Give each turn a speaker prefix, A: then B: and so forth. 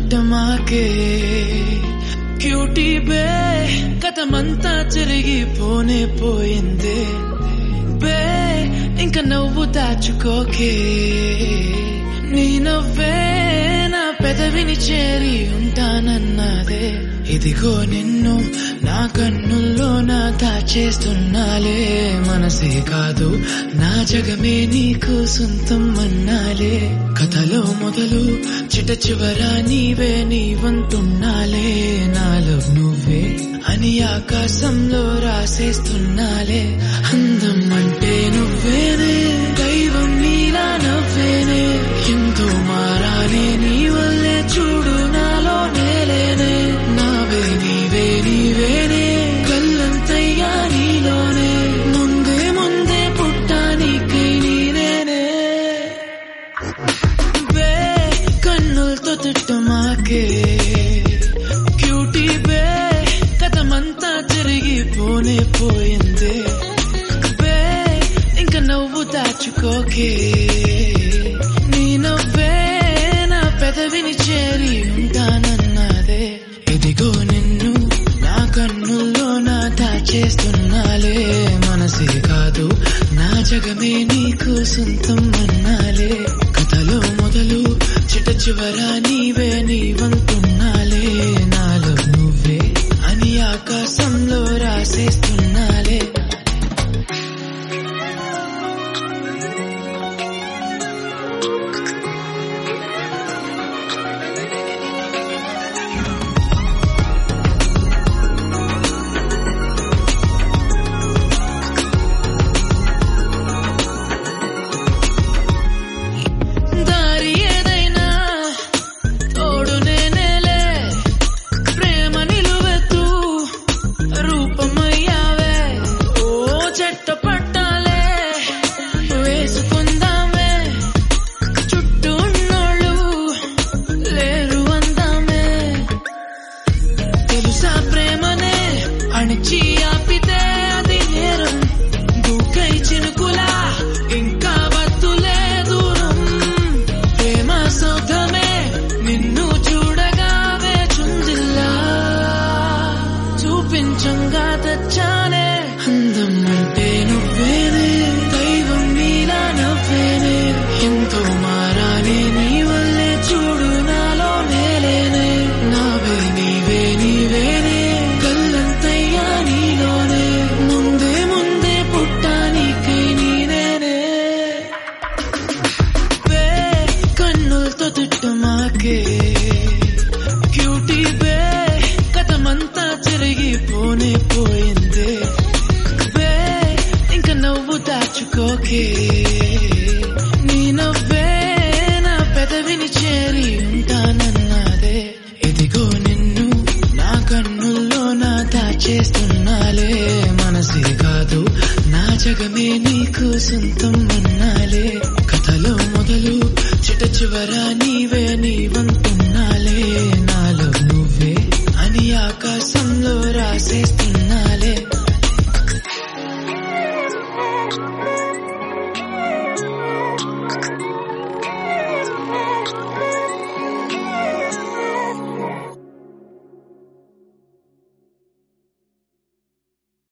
A: తిట్టమాకే cutie బే కథమంతా చెరిగిపోనే పోయిందే బే ఇంక నవ్వు దాచుకోకే నీ నవ్వే నా పెదవిని చేరి ఉంటానన్నదే ఇదిగో నిన్ను నా కన్నుల్లో నా దాచేస్తున్నాలే మనసే కాదు నా జగమే నీకు సొంతం అన్నాలే కథలో మొదలు చిట చివర నీవే నీవంటున్నాలే నాలో నువ్వే అని ఆకాశంలో రాసేస్తున్నాలే అందం అంటే నువ్వేనే దైవం నీలా నవ్వేనే ఎంతో మారానే నీ వల్లే చూడు నాలో నేలేనే నావే నీవే నీవేనే కళ్ళంతయ్యా నీలోనే ముందే ముందే పుట్టానికై నీనేనే బే కన్నులతో తిట్టమాకే క్యూటీ బే కథమంతా తిరిగిపోనే పోయిందే బే ఇంక నవ్వు దాచుకోకే నీ నవ్వే నా పెదవిని చేరి ఉంటానన్నదే ఇదిగో నిన్ను నా కన్నుల్లో నా దాచేస్తున్నాలే మనసే కాదు నా జగమే నీకు సొంతం అన్నాలే కథలో మొదలు చిట చివర నీవే నీవంటున్నాలే నాలో నువ్వే అని ఆకాశంలో రాసేస్తున్నాలే దారి ఏదైనా తోడు నేనేలే ప్రేమ నిలువెత్తు రూపమయ్యావే ఓ చెట్ట పట్టాలే వేసుకుందామే చుట్టూ ఉన్నోళ్ళు లేరు అందామే తెలుసా ప్రేమనే అణిచి ఆపితే అది నేరం దూకై చినుకులా ఇంకా వద్దులే దూరం ప్రేమ సౌధమే నిన్ను చూడగా వేచుందిల్లా చూపించంగా తెచ్చానే అందం అంటే నువ్వేనే దైవం నీలా నవ్వేనే ఎంతో మారానే నీ వల్లే చూడు నాలో నేలేనే నావే నీవే నీవేనే కళ్ళంతయ్యా నీలోనే ముందే ముందే పుట్టానికై నీనేనే బే కన్నులతో తిట్టమాకే క్యూటీ బే కథమంతా చెరిగిపోనే పోయిందే బే ఇంక నవ్వు దాచుకోకే నీ నవ్వే నా పెదవిని చేరి ఉంటానన్నదే ఇదిగో నిన్ను నా కన్నుల్లో నా దాచేస్తున్నాలే మనసే కాదు నా జగమే నీకు సొంతం అన్నాలే కథలో మొదలు చిట చివర నీవే నీవంటున్నాలే నాలో నువ్వే అని ఆకాశంలో రాసేస్తున్నాలే